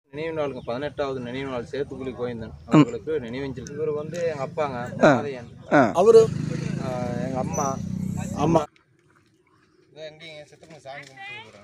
நினைவு நாளுங்க பதினெட்டாவது நினைவு நாள் சேத்துக்குழி கோவிந்தன் அவங்களுக்கு நினைவஞ்சல் இவர் வந்து எங்க அப்பாங்க மாதையன் ஆ அவரு ஆஹ் எங்க அம்மா ஆமா எங்கேயும் சித்தப்பங்க சாமி கும்பிட்டு போகிறாங்க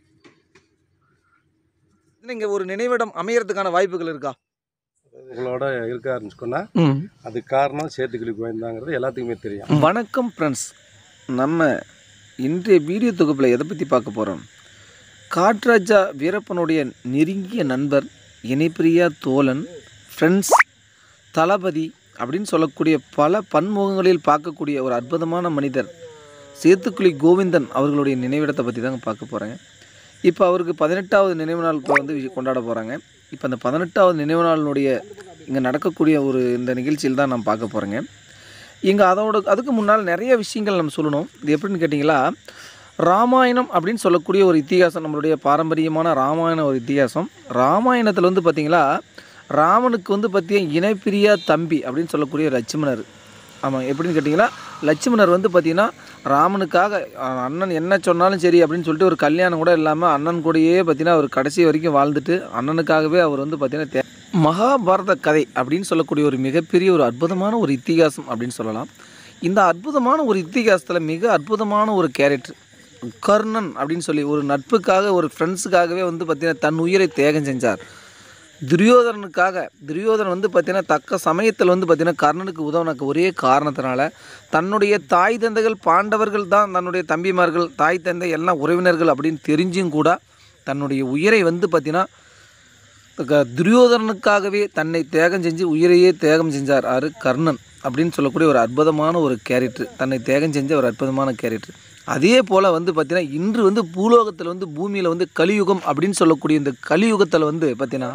இங்கே ஒரு நினைவிடம் அமையறதுக்கான வாய்ப்புகள் இருக்கா உங்களோட இருக்காருன்னு சொன்னால் ம் அதுக்கு காரணம் சேத்துக்கிளி கோயந்தாங்கிறது எல்லாத்துக்குமே தெரியும் வணக்கம் ஃப்ரெண்ட்ஸ் நம்ம இன்றைய வீடியோ தொகுப்பில் எதை பற்றி பார்க்க போகிறோம் காட்ராஜா வீரப்பனுடைய நெருங்கிய நண்பர் இணைப்பிரியா தோழன் ஃப்ரெண்ட்ஸ் தளபதி அப்படின்னு சொல்லக்கூடிய பல பன்முகங்களில் பார்க்கக்கூடிய ஒரு அற்புதமான மனிதர் சேத்துக்குழி கோவிந்தன் அவர்களுடைய நினைவிடத்தை பற்றி தாங்க பார்க்க போகிறேங்க இப்போ அவருக்கு பதினெட்டாவது நினைவு நாள் இப்போ வந்து விஷ- கொண்டாட போகிறாங்க இப்போ அந்த பதினெட்டாவது நினைவு நாளினுடைய இங்கே நடக்கக்கூடிய ஒரு இந்த நிகழ்ச்சியில் தான் நான் பார்க்க போகிறேங்க இங்கே அதோட அதுக்கு முன்னால் நிறைய விஷயங்கள் நம்ம சொல்லணும் இது எப்படின்னு கேட்டிங்களா ராமாயணம் அப்படின்னு சொல்லக்கூடிய ஒரு இத்திகாசம் நம்மளுடைய பாரம்பரியமான ராமாயண ஒரு இத்திகாசம் ராமாயணத்தில் வந்து பார்த்திங்களா ராமனுக்கு வந்து பார்த்திங்க இணைப்பிரியா தம்பி அப்படின்னு சொல்லக்கூடிய லட்சுமணர் ஆமாம் எப்படின்னு கேட்டிங்கன்னா லட்சுமணர் வந்து பார்த்திங்கன்னா ராமனுக்காக அஹ், அண்ணன் என்ன சொன்னாலும் சரி அப்படின்னு சொல்லிட்டு ஒரு கல்யாணம் கூட இல்லாமல் அண்ணன் கூடயே பார்த்திங்கன்னா அவர் கடைசி வரைக்கும் வாழ்ந்துட்டு அண்ணனுக்காகவே அவர் வந்து பார்த்திங்கன்னா தே- மகாபாரத கதை அப்படின்னு சொல்லக்கூடிய ஒரு மிகப்பெரிய ஒரு அற்புதமான ஒரு இத்திகாசம் அப்படின்னு சொல்லலாம் இந்த அற்புதமான ஒரு இத்திகாசத்தில் மிக அற்புதமான ஒரு கேரக்டர் கர்ணன் அப்படின்னு சொல்லி ஒரு நட்புக்காக ஒரு ஃப்ரெண்ட்ஸுக்காகவே வந்து பார்த்திங்கன்னா தன் உயிரை தியாகம் செஞ்சார் துரியோதனனுக்காக துரியோதனன் வந்து பார்த்தீங்கன்னா தக்க சமயத்தில் வந்து பார்த்தீங்கன்னா கர்ணனுக்கு உதவுனக்கு ஒரே காரணத்தினால தன்னுடைய தாய் தந்தைகள் பாண்டவர்கள் தான் தன்னுடைய தம்பிமார்கள் தாய் தந்தை எல்லாம் உறவினர்கள் அப்படின்னு தெரிஞ்சும் கூட தன்னுடைய உயிரை வந்து பார்த்தீங்கன்னா க- துரியோதனனுக்காகவே தன்னை தியாகம் செஞ்சு உயிரையே தியாகம் செஞ்சார் ஆறு கர்ணன் அப்படின்னு சொல்லக்கூடிய ஒரு அற்புதமான ஒரு கேரக்டர் தன்னை தியாகம் செஞ்ச ஒரு அற்புதமான கேரக்டர் அதே போல் வந்து பார்த்தீங்கன்னா இன்று வந்து பூலோகத்தில் வந்து பூமியில் வந்து கலியுகம் அப்படின்னு சொல்லக்கூடிய இந்த கலியுகத்தில் வந்து பார்த்தீங்கன்னா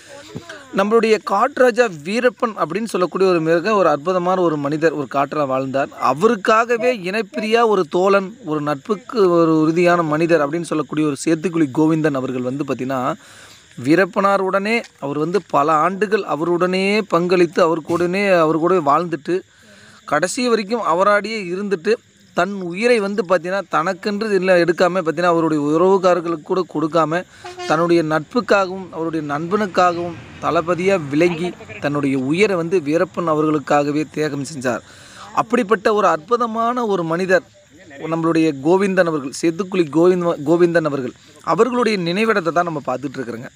நம்மளுடைய காட்ராஜா வீரப்பன் அப்படின்னு சொல்லக்கூடிய ஒரு மிக ஒரு அற்புதமான ஒரு மனிதர் ஒரு காட்டில் வாழ்ந்தார் அவருக்காகவே இணைப்பிரியா ஒரு தோழன் ஒரு நட்புக்கு ஒரு உறுதியான மனிதர் அப்படின்னு சொல்லக்கூடிய ஒரு சேத்துக்குழி கோவிந்தன் அவர்கள் வந்து பார்த்திங்கன்னா வீரப்பனாருடனே அவர் வந்து பல ஆண்டுகள் அவருடனே பங்களித்து அவர் கூடனே அவர் கூட வாழ்ந்துட்டு கடைசி வரைக்கும் அவராடியே இருந்துட்டு தன் உயிரை வந்து பார்த்தீங்கன்னா தனக்கென்று இல்லை எடுக்காமல் பார்த்தீங்கன்னா அவருடைய உறவுக்காரர்களுக்கு கூட கொடுக்காம தன்னுடைய நட்புக்காகவும் அவருடைய நண்பனுக்காகவும் தளபதியாக விளங்கி தன்னுடைய உயிரை வந்து வீரப்பன் அவர்களுக்காகவே தியாகம் செஞ்சார் அப்படிப்பட்ட ஒரு அற்புதமான ஒரு மனிதர் நம்மளுடைய கோவிந்தன் அவர்கள் செதுக்குழி கோவிந்த கோவிந்தன் அவர்கள் அவர்களுடைய நினைவிடத்தை தான் நம்ம பார்த்துட்டு இருக்கிறோங்க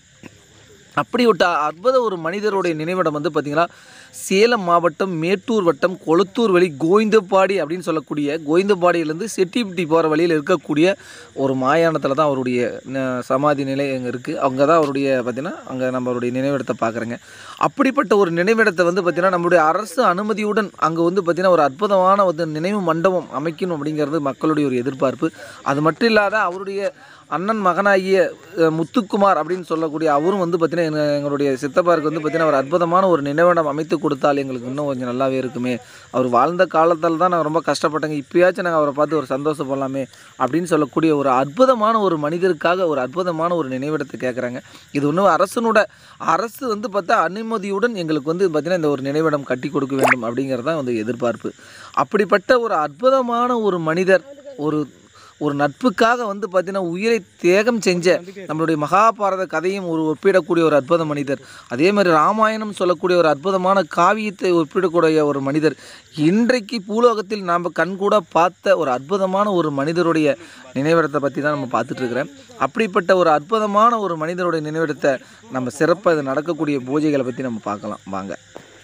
அப்படி ஒரு அற்புத ஒரு மனிதருடைய நினைவிடம் வந்து பார்த்திங்கன்னா சேலம் மாவட்டம் மேட்டூர் வட்டம் கொளத்தூர் வழி கோவிந்தபாடி அப்படின்னு சொல்லக்கூடிய கோவிந்தபாடியிலேருந்து செட்டிப்பட்டி போகிற வழியில் இருக்கக்கூடிய ஒரு மாயாணத்தில் தான் அவருடைய ந- சமாதி நிலை அங்கே இருக்குது அங்கே தான் அவருடைய பார்த்திங்கன்னா அங்கே நம்ம அவருடைய நினைவிடத்தை பார்க்குறேங்க அப்படிப்பட்ட ஒரு நினைவிடத்தை வந்து பார்த்திங்கன்னா நம்மளுடைய அரசு அனுமதியுடன் அங்கே வந்து பார்த்திங்கன்னா ஒரு அற்புதமான ஒரு நினைவு மண்டபம் அமைக்கணும் அப்படிங்கிறது மக்களுடைய ஒரு எதிர்பார்ப்பு அது மட்டும் இல்லாத அவருடைய அண்ணன் மகனாகிய அஹ், முத்துக்குமார் அப்படின்னு சொல்லக்கூடிய அவரும் வந்து பார்த்தீங்கன்னா எங்க- எங்களுடைய சித்தப்பாருக்கு வந்து பார்த்தீங்கன்னா ஒரு அற்புதமான ஒரு நினைவிடம் அமைத்து கொடுத்தால் எங்களுக்கு இன்னும் கொஞ்சம் நல்லாவே இருக்குமே அவர் வாழ்ந்த காலத்தில் தான் நாங்கள் ரொம்ப கஷ்டப்பட்டேங்க இப்பயாச்சும் நாங்கள் அவரை பார்த்து ஒரு சந்தோஷப்படலாமே அப்படின்னு சொல்லக்கூடிய ஒரு அற்புதமான ஒரு மனிதருக்காக ஒரு அற்புதமான ஒரு நினைவிடத்தை கேட்குறாங்க இது ஒன்றும் அரசனோட அரசு வந்து பார்த்தா அனுமதியுடன் எங்களுக்கு வந்து பார்த்திங்கன்னா இந்த ஒரு நினைவிடம் கட்டி கொடுக்க வேண்டும் அப்படிங்கிறது தான் வந்து எதிர்பார்ப்பு அப்படிப்பட்ட ஒரு அற்புதமான ஒரு மனிதர் ஒரு ஒரு நட்புக்காக வந்து பார்த்தீங்கன்னா உயிரை தியாகம் செஞ்ச நம்மளுடைய மகாபாரத கதையும் ஒரு ஒப்பிடக்கூடிய ஒரு அற்புத மனிதர் அதே மாதிரி ராமாயணம் சொல்லக்கூடிய ஒரு அற்புதமான காவியத்தை ஒப்பிடக்கூடிய ஒரு மனிதர் இன்றைக்கு பூலோகத்தில் நாம் கண்கூட பார்த்த ஒரு அற்புதமான ஒரு மனிதருடைய நினைவிடத்தை பற்றி தான் நம்ம பார்த்துட்டு இருக்கிறேன் அப்படிப்பட்ட ஒரு அற்புதமான ஒரு மனிதருடைய நினைவிடத்தை நம்ம சிறப்பாக இது நடக்கக்கூடிய பூஜைகளை பற்றி நம்ம பார்க்கலாம் வாங்க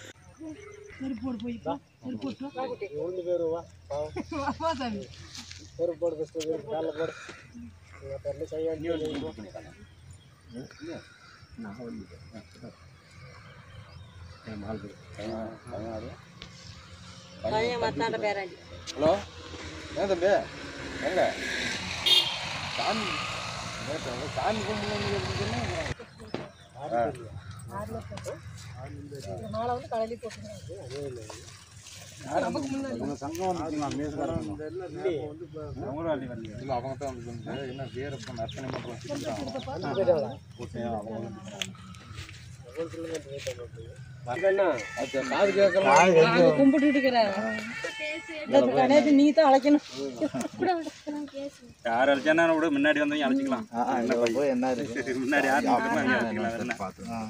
ஹலோ ஏன் தம்பி எங்க சாமி கேட்டேன். சாமி கும்பிடணும் இல்லை அவங்க தான் வந்து வந்து என்ன வீரப்பன் அர்ச்சனை பண்ணுறோம் கும்பிட்டுட்டு இருக்கிறாரு கணேசன் நீ தான் அழைக்கணும் யார் அழைச்சானா கூட முன்னாடி வந்தவங்க அழைச்சிக்கலாம் முன்னாடி யார் நிற்கிறாங்க அழைச்சிக்கலாம் வேற என்ன?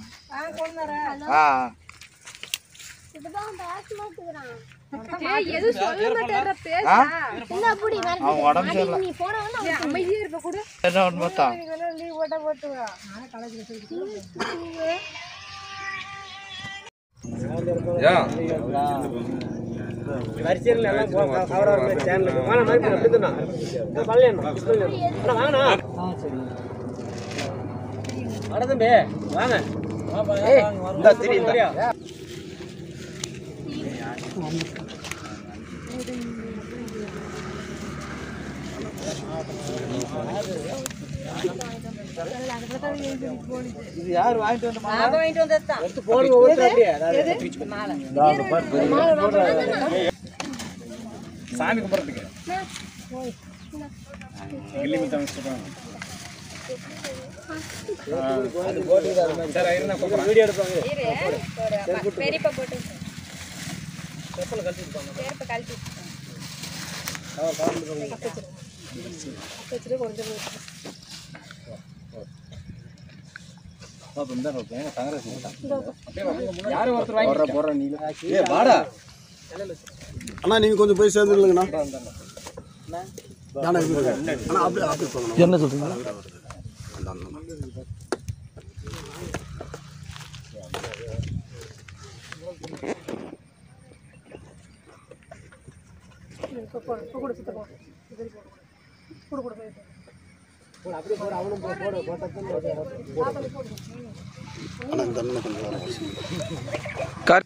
நான் வாங்கிட்டு வந்தது தான் சாமி கும்பிட்றதுக்கு கில்லி மித்தம் சொல்லுவாங்க சரி இருந்தா கூப்பிடுறேன் வீடியோ எடுப்பாங்க பெரியப்பா போட்டு செருப்பு கழட்டி யாரும் ஒருத்தர் வாங்கி அண்ணா நீங்க கொஞ்சம் போய் சேர்ந்துருங்கண்ணா அண்ணா அப்படி அப்படி போங்கண்ணா என்ன சொல்றீங்க அண்ணா இந்த அண்ணனை கொஞ்சம் வர வச்சு. கார்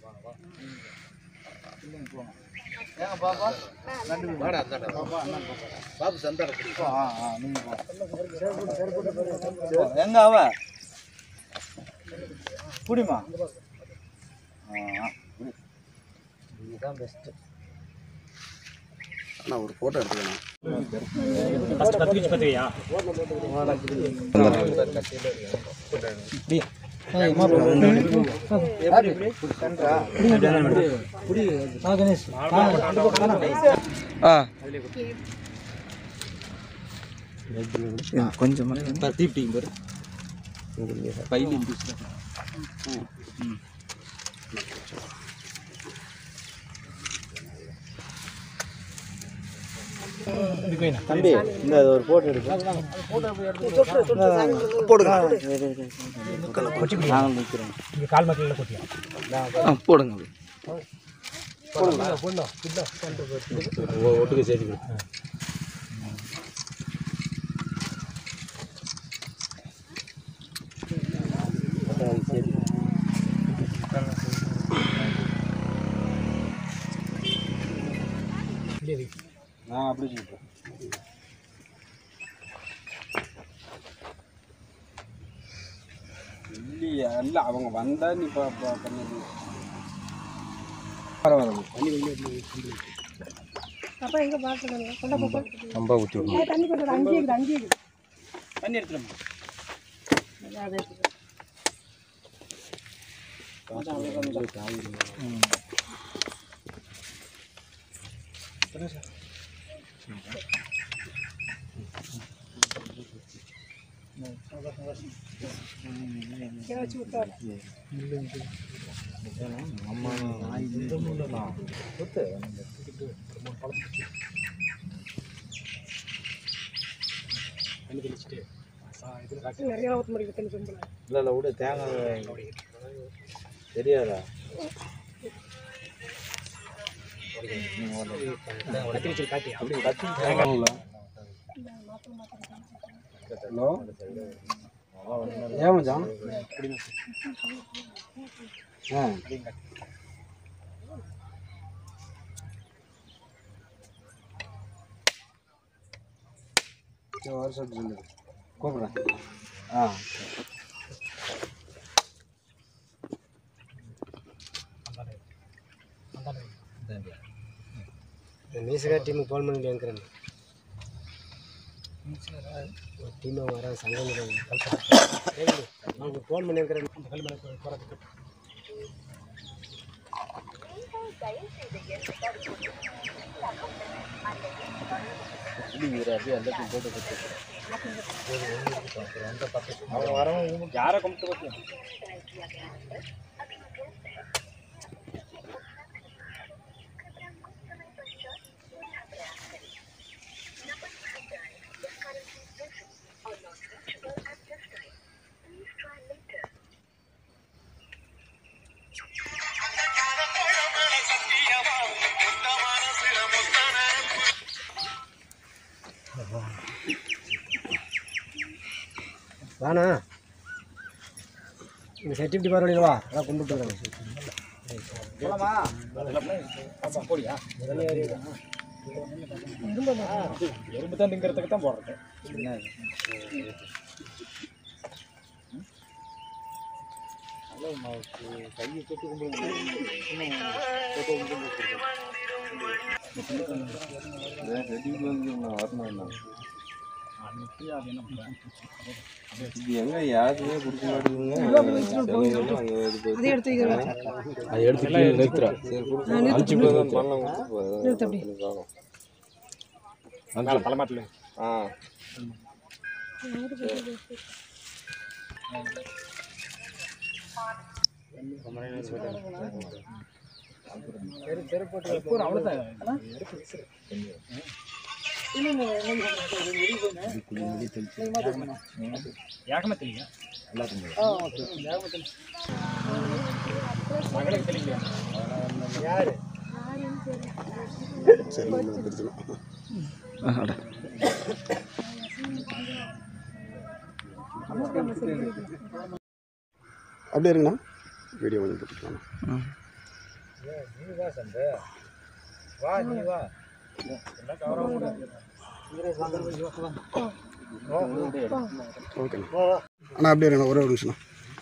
எங்க அவ குடிமா அண்ணா ஒரு போட்டோ எடுத்துக்கண்ணா ஃபஸ்ட் பத்து வச்சு பத்துவையா ஆ கொஞ்சம் தீப்டிங்க பாரு பைலி தம்பி இந்த ஒரு போட்டோ எடுக்க நாங்கள் நிற்கிறோம் கால் மக்களில் கொட்டியா ஆ போடுங்க ஒட்டுக்கு சேர்த்து நான் அப்படி சொல்லிட்டேன் இல்லையா இல்லை அவங்க வந்தா நீ பா பா- பண்ணது ரொம்ப ஊற்றி தண்ணி எடுத்துட்டு இல்லை இல்லை விடு தேங்காய் தெரியாதா ஹலோ ஏன் மச்சான் ஆ சரி, வர சொல்லிட்டு சொல்லு கூப்பிட்றேன் ஆ மீசகா டீமுக்கு ஃபோன் பண்ணி இருக்கிறேன் டீமாக வர சங்கம் அவங்க ஃபோன் பண்ணியிருக்கிறேன் கல் மேலே போகிறதுக்கு யாரை கும்பிட்டு பார்த்து வாண்ணா இந்த சர்டிஃபிகேட் பரவாயில்ல வா அதான் கும்பிட்டு வரேன் எறும்பு தான் திங்கிறதுக்கு தான் போடுறது இது எங்க யாருக்குமே கொடுக்க மாட்டேங்குங்க அதை எடுத்து வைக்கிறேன் அதை எடுத்து கீழே நிறுத்துறா சரி கொடுத்து அழிச்சு போய் தான் பண்ணலாம் கொடுத்து போ. நிறுத்து அப்படி. காணும். தலைமாட்டில் ஆ ஏகமே தெரியும் மகளுக்கு தெரியல அப்படியே இருங்கண்ணா வீடியோ கொஞ்சம் போட்டுக்கலாம் ஓகேண்ணா அண்ணா அப்படியே இருங்கண்ணா ஒரே ஒரு நிமிஷம்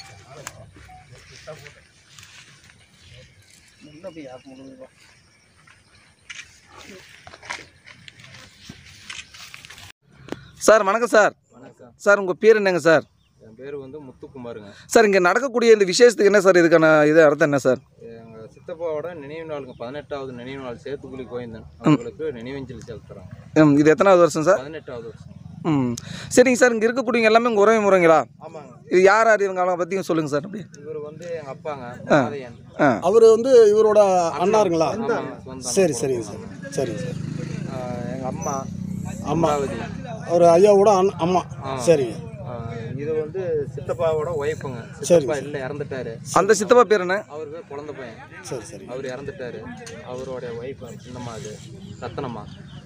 சார் வணக்கம் சார் வணக்கம் சார் உங்கள் பேர் என்னங்க சார் என் பேர் வந்து முத்துக்குமாருங்க சார் இங்கே நடக்கக்கூடிய இந்த விசேஷத்துக்கு என்ன சார் இதுக்கான இது அர்த்தம் என்ன சார் எங்கள் சித்தப்பாவோட நினைவு நாளுங்க பதினெட்டாவது நினைவு நாள் சேத்துக்குழி கோயந்தன் அவங்களுக்கு நினைவஞ்சலி செலுத்துறாங்க ம், இது எத்தனாவது வருஷம் சார் பதினெட்டாவது வருஷம் ம் சரிங்க சார் இங்கே இருக்கக்கூடியவங்க எல்லாமே உங்கள் உறவு முறைங்களா ஆமாங்க இது யார் யார் இவங்க அவங்கள பற்றியும் சொல்லுங்கள் சார் அப்படியே இவர் வந்து எங்கள் அப்பாங்க மாதையன் ஆ அவர் வந்து இவரோட அண்ணாருங்களா ஆமாங்க, சொந்தம். சரி சரிங்க சார் சரிங்க சார் ஆஹ் எங்க அம்மா அம்மா அமராவதி அவர் ஐயாவோட அண்ண அம்மா சரிங்க ஆஹ் இது வந்து சித்தப்பாவோட ஒய்ஃபுங்க சரி. சித்தப்பா இல்லை இறந்துட்டாரு அந்த சித்தப்பா பேர் என்ன அவர் பேர் குழந்தை பையன் சரி சரி அவர் இறந்துட்டாரு அவருடைய ஒய்ஃப் சின்னம்மா அது ரத்தனம்மா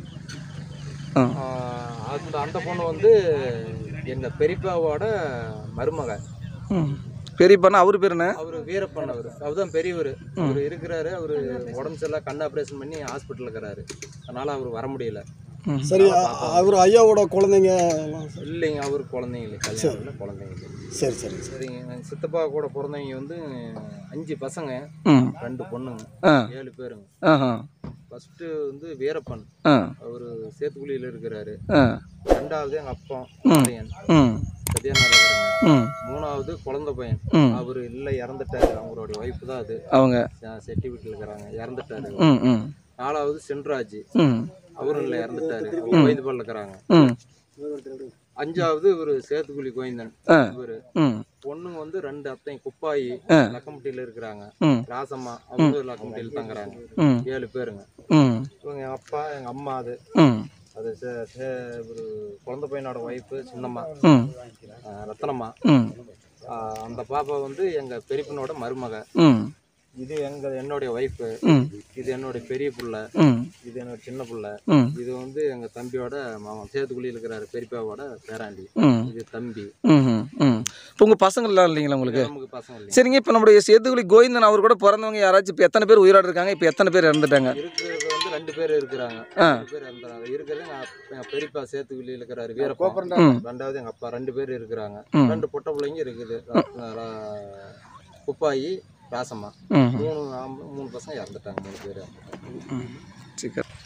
ஆ. ஆஹ் அந்த அந்த பொண்ணு வந்து எங்க பெரியப்பாவோட மருமக ம் பெரியப்பாண்ணா அவர் பேர் என்ன அவர் வீரப்பன் அவர் அவர்தான் பெரியவர் அவர் இருக்கிறாரு அவர் உடம்பு சரியில்லை கண் ஆப்ரேஷன் பண்ணி ஹாஸ்பிட்டல் இருக்கிறாரு அதனால அவர் வர முடியல ம் சரி அ- அவர் ஐயாவோட குழந்தைங்க எல்லாம் சரி. இல்லைங்க அவர் குழந்தைங்க இல்லை கல்யாணம் இல்லை குழந்தைங்க இல்லை சரி சரிங்க சார் சரிங்க எங்க சித்தப்பா கூட பிறந்தவங்க வந்து அஞ்சு பசங்க ம் ரெண்டு பொண்ணுங்க ஆ ஏழு பேருங்க ஆஹா ஃபர்ஸ்ட்டு வந்து வீரப்பன் ஆ அவர் சேத்துக்குழியில் இருக்கிறாரு ஆ ரெண்டாவது எங்கள் அப்பா ம். பையன் ம் சத்யாநாள் இருக்கிறாங்க ம் மூணாவது குழந்தை பையன் ம் அவர் இல்லை இறந்துட்டாரு அவங்களுடைய ஒய்ஃப் தான் அது அவங்க செட்டி வீட்டில் இருக்கிறாங்க இறந்துட்டாரு ம் ம் நாலாவது சென்ராஜ் ம் அவரும் இல்லை இறந்துட்டாரு கோயந்துபால் இருக்கிறாங்க ம் அஞ்சாவது இவர் சேத்துக்குழி கோயந்தன் ஆ இவர் ம் பொண்ணுங்க வந்து ரெண்டு அத்தையும் குப்பாயி ஆ. லக்கம்பட்டியில் இருக்கிறாங்க ம் ராசம்மா அவரும் லக்கம்பட்டியில் தங்குறாங்க ம் ஏழு பேருங்க ம் இவங்க எங்கள் அப்பா எங்கள் அம்மா அது ம் அது சே- சே- ஒரு குழந்தை பையனோட ஒய்ஃபு சின்னம்மா ம் ஆ, ரத்னம்மா ம் ஆ, அந்த பாப்பா வந்து எங்கள் பெரியப்பனோட மருமக ம் இது எங்க என்னுடைய ஒய்ஃபு ம் இது என்னுடைய பெரிய புள்ள ம் இது என்னோட சின்ன புள்ள ம் இது வந்து எங்க தம்பியோட மாமன் சேத்துக்குழியில் இருக்கிறாரு பெரியப்பாவோட பேராண்டி ம் இது தம்பி ம் ம் ம் இப்போ உங்கள் பசங்கள்லாம் இல்லைங்களா உங்களுக்கு நமக்கு பசங்க இல்லைங்க சரிங்க இப்போ நம்முடைய சேத்துக்குழி கோவிந்தன் அவர் கூட பிறந்தவங்க யாராச்சும் இப்போ எத்தனை பேர் உயிரோடு இருக்காங்க இப்போ எத்தனை பேர் இறந்துட்டாங்க இருக்கிறது வந்து ரெண்டு பேர் இருக்கிறாங்க ஆ. ரெண்டு பேர் இறந்துறாங்க இருக்கிறது எங்க அப்பா- எங்க பெரியப்பா சேத்துக்குழியில் இருக்கிறாரு வீரப்பா ம். ரெண்டாவது எங்க அப்பா ரெண்டு பேர் இருக்கிறாங்க ம். ரெண்டு பொட்டை பிள்ளைங்க இருக்குது ரா- ரா- குப்பாயி ராசம்மா ம் மூணு ஆம்பளை- மூணு பசங்க இறந்துட்டாங்க மூணு பேர் ம் சரி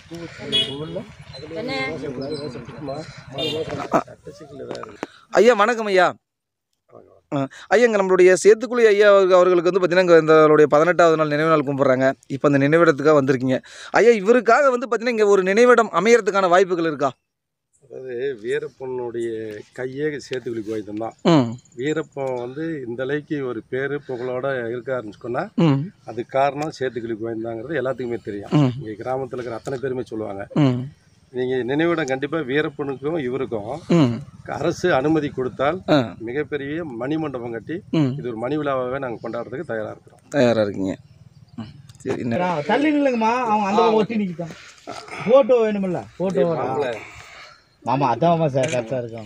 ஐயா வணக்கம் ஐயா ஆ, ஐயா இங்கே நம்மளுடைய சேத்துக்குழி ஐயா அவர்கள் அவர்களுக்கு வந்து பார்த்தீங்கன்னா இங்கே இந்த பதினெட்டாவது நாள் நினைவு நாள் கும்பிட்றாங்க இப்போ அந்த நினைவிடத்துக்காக வந்திருக்கீங்க ஐயா இவருக்காக வந்து பார்த்தீங்கன்னா இங்கே ஒரு நினைவிடம் அமையறதுக்கான வாய்ப்புகள் இருக்கா அதாவது வீரப்பனுடைய கையே சேத்துக்குழி கோயில் தான் ம் வீரப்பன் வந்து இந்த அளவுக்கு ஒரு பேரு புகழோட இருக்காருன்னு சொன்னா ம் அது காரணம் சேத்துக்குழி கோயில் தாங்கிறது எல்லாத்துக்குமே தெரியும் ம் இங்கே கிராமத்தில் இருக்கிற அத்தனை பேருமே சொல்லுவாங்க ம் நீங்கள் நினைவிடம் கண்டிப்பாக வீரப்பனுக்கும் இவருக்கும் ம் அரசு அனுமதி கொடுத்தால் ஆ மிகப்பெரிய மணிமண்டபம் கட்டி ம் இது ஒரு மணி விழாவாகவே நாங்கள் கொண்டாடுறதுக்கு தயாராக இருக்கிறோம் தயாராக இருக்கீங்க ம், சரி என்ன தள்ளி நில்லுங்கம்மா அவன் அந்த பக்கம் ஒட்டி நிற்கிட்டான் ஃபோட்டோ வேணுமில்ல ஃபோட்டோ மாமா அதான் மாமா சார் கரெக்டாக இருக்கும்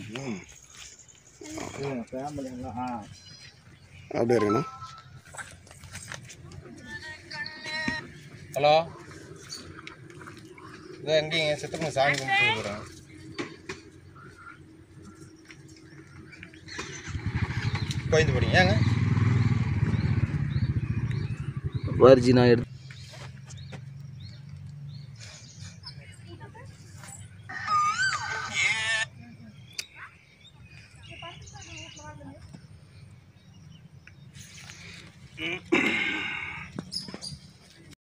ஃபேமிலி எல்லாம் ஆ அப்படியே இருக்கண்ணா ஹலோ இதை எங்கேங்க சித்தப்பங்க சாமி கும்பிட்டு போகிறேன் கோயந்து போறீங்க ஏங்க வர்ஜி நான் எடுத்து ம்